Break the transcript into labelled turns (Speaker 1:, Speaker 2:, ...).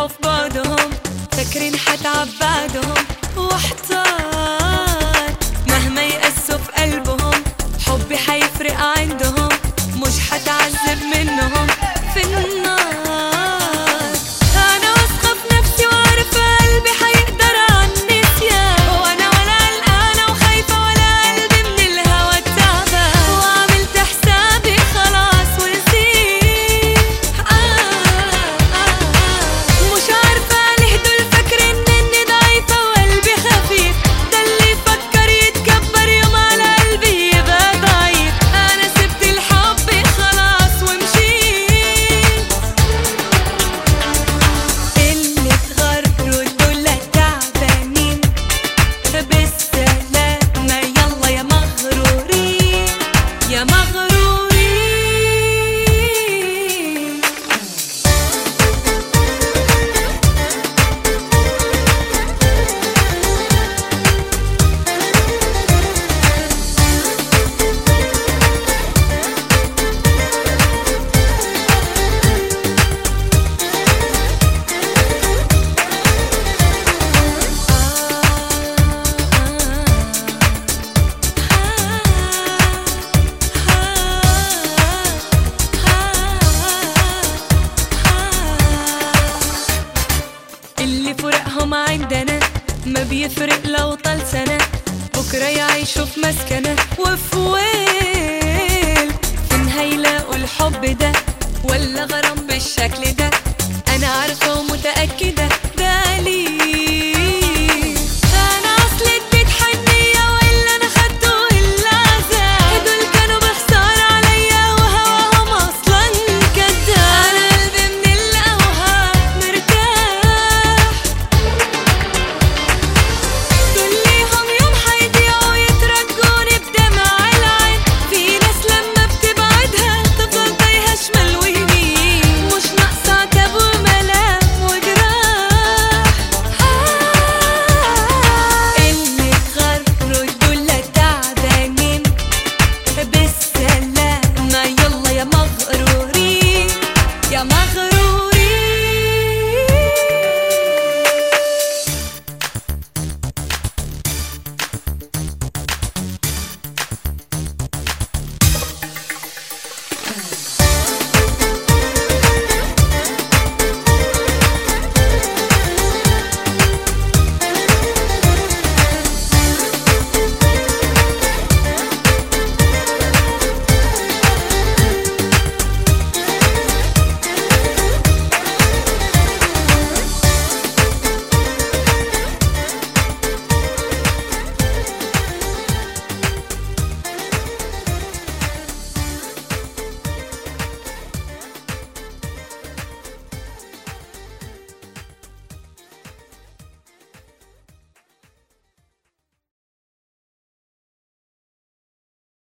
Speaker 1: فرحوا في بعضهم فاكرين حتعب بعدهم واحتار مهما يقسوا في قلبهم حبي حيفرق عندهم مش حتعذب منهم في النار انا واثقه في نفسي وعارفه قلبي حيقدر على النسيان وانا ولا قلقانه وخايفه ولا قلبي من الهوى تعبان وعملت حسابي خلاص ونسيت آه آه مش عارفه ليه دول فاكرين اني ضعيفه وقلبي خفيف ده اللي يفكر يتكبر يوم على قلبي يبقى ضعيف انا سبت الحب خلاص ومشيت اللي اتغروا دول تعبانين بالسلامة يلا يا مغرورين يا مغرورين اللي فرقهم عندنا ما بيفرق لو طال سنة بكرة يعيشوا في مسكنة وفي ويل فين هيلاقوا الحب ده ولا غرام بالشكل ده أنا عارفة ومتأكدة